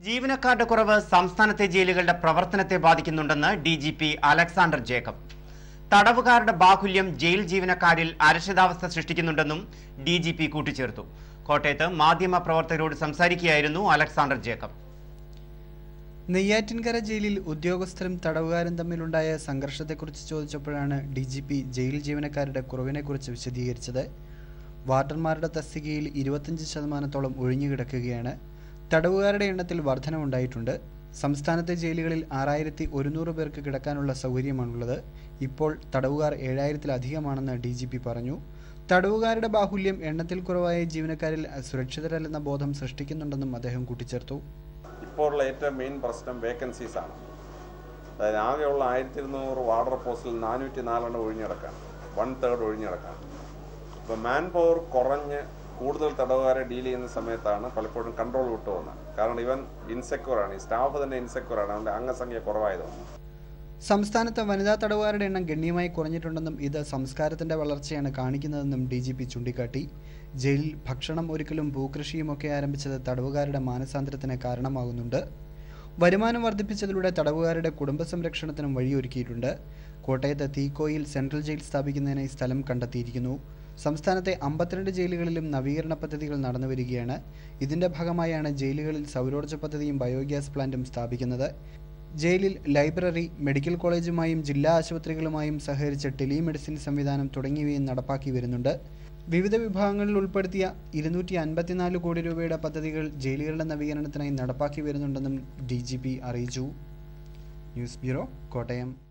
ജീവനക്കാരുടെ കുറവ് സംസ്ഥാനത്തെ ജയിലുകളുടെ പ്രവർത്തനത്തെ ബാധിക്കുന്നുണ്ടെന്ന് D G P Alexander Jacob തടവുകാരുടെ ബാഹുല്യം ജയിൽ ജീവനക്കാരിൽ അരക്ഷിതാവസ്ഥ സൃഷ്ടിക്കുന്നുണ്ടെന്നും ഡി ജി പി കൂട്ടിച്ചേർത്തു കോട്ടയത്ത് മാധ്യമ പ്രവർത്തകരോട് സംസാരിക്കുകയായിരുന്നു അലക്സാണ്ടർ ജേക്കബ് നെയ്യാറ്റിൻകര ജയിലിൽ ഉദ്യോഗസ്ഥരും തടവുകാരും തമ്മിലുണ്ടായ സംഘർഷത്തെക്കുറിച്ച് ചോദിച്ചപ്പോഴാണ് ഡി ജി പി ജയിൽ ജീവനക്കാരുടെ കുറവിനെക്കുറിച്ച് വിശദീകരിച്ചത് വാർഡന്മാരുടെ തസ്തികയിൽ ഇരുപത്തഞ്ച് ശതമാനത്തോളം ഒഴിഞ്ഞുകിടക്കുകയാണ് തടവുകാരുടെ എണ്ണത്തിൽ വർധനവുണ്ടായിട്ടുണ്ട് സംസ്ഥാനത്തെ ജയിലുകളിൽ ആറായിരത്തി ഒരുന്നൂറ് പേർക്ക് കിടക്കാനുള്ള സൗകര്യമാണുള്ളത് ഇപ്പോൾ തടവുകാർ ഏഴായിരത്തിലധികമാണെന്ന് ഡി ജി പി പറഞ്ഞു തടവുകാരുടെ ബാഹുല്യം എണ്ണത്തിൽ കുറവായ ജീവനക്കാരിൽ സുരക്ഷിതരല്ലെന്ന ബോധം സൃഷ്ടിക്കുന്നുണ്ടെന്നും അദ്ദേഹം കൂട്ടിച്ചേർത്തു ഇപ്പോൾ ഉള്ള ഏറ്റവും മെയിൻ പ്രശ്നം വേക്കൻസീസ് ആണ് അതായത് ആകെയുള്ള ആയിരത്തി ഇരുന്നൂറ് വാർഡർ പോസ്റ്റിൽ നാനൂറ്റി നാലെണ്ണം ഒഴിഞ്ഞിടക്കാണ് വൺ തേർഡ് ഒഴിഞ്ഞിടക്കാണ് അപ്പോൾ മാൻ പവർ കുറഞ്ഞ് കൂടുതൽ തടവുകാരെ ഡീൽ ചെയ്യുന്ന സമയത്താണ് പലപ്പോഴും കൺട്രോൾ വിട്ടു പോകുന്നത് കാരണം ഇവൻ ഇൻസെക്യൂർ ആണ് ഈ സ്റ്റാഫ് തന്നെ ഇൻസെക്യൂർ ആണ് അവൻ്റെ അംഗസംഖ്യ കുറവായതുകൊണ്ട് സംസ്ഥാനത്ത് വനിതാ തടവുകാരുടെ എണ്ണം ഗണ്യമായി കുറഞ്ഞിട്ടുണ്ടെന്നും ഇത് സംസ്കാരത്തിന്റെ വളർച്ചയാണ് കാണിക്കുന്നതെന്നും ഡി ജി പി ചൂണ്ടിക്കാട്ടി ജയിലിൽ ഭക്ഷണം ഒരുക്കലും ഭൂകൃഷിയുമൊക്കെ ആരംഭിച്ചത് തടവുകാരുടെ മാനസാന്തരത്തിന് കാരണമാകുന്നുണ്ട് വരുമാനം വർദ്ധിപ്പിച്ചതിലൂടെ തടവുകാരുടെ കുടുംബ സംരക്ഷണത്തിനും വഴിയൊരുക്കിയിട്ടുണ്ട് കോട്ടയത്ത് തീക്കോയിൽ സെൻട്രൽ ജയിൽ സ്ഥാപിക്കുന്നതിനായി സ്ഥലം കണ്ടെത്തിയിരിക്കുന്നു സംസ്ഥാനത്തെ അമ്പത്തിരണ്ട് ജയിലുകളിലും നവീകരണ പദ്ധതികൾ നടന്നുവരികയാണ് ഇതിന്റെ ഭാഗമായാണ് ജയിലുകളിൽ സൗരോർജ്ജ പദ്ധതിയും ബയോഗ്യാസ് പ്ലാന്റും സ്ഥാപിക്കുന്നത് ജയിലിൽ ലൈബ്രറി മെഡിക്കൽ കോളേജുമായും ജില്ലാ ആശുപത്രികളുമായും സഹകരിച്ച് ടെലിമെഡിസിൻ സംവിധാനം തുടങ്ങിയവയും നടപ്പാക്കി വരുന്നുണ്ട് വിവിധ വിഭാഗങ്ങളിൽ ഉൾപ്പെടുത്തിയ ഇരുന്നൂറ്റി അൻപത്തിനാല് കോടി രൂപയുടെ പദ്ധതികൾ ജയിലുകളുടെ നവീകരണത്തിനായി നടപ്പാക്കി വരുന്നുണ്ടെന്നും ഡി ജി പി അറിയിച്ചു ന്യൂസ് ബ്യൂറോ കോട്ടയം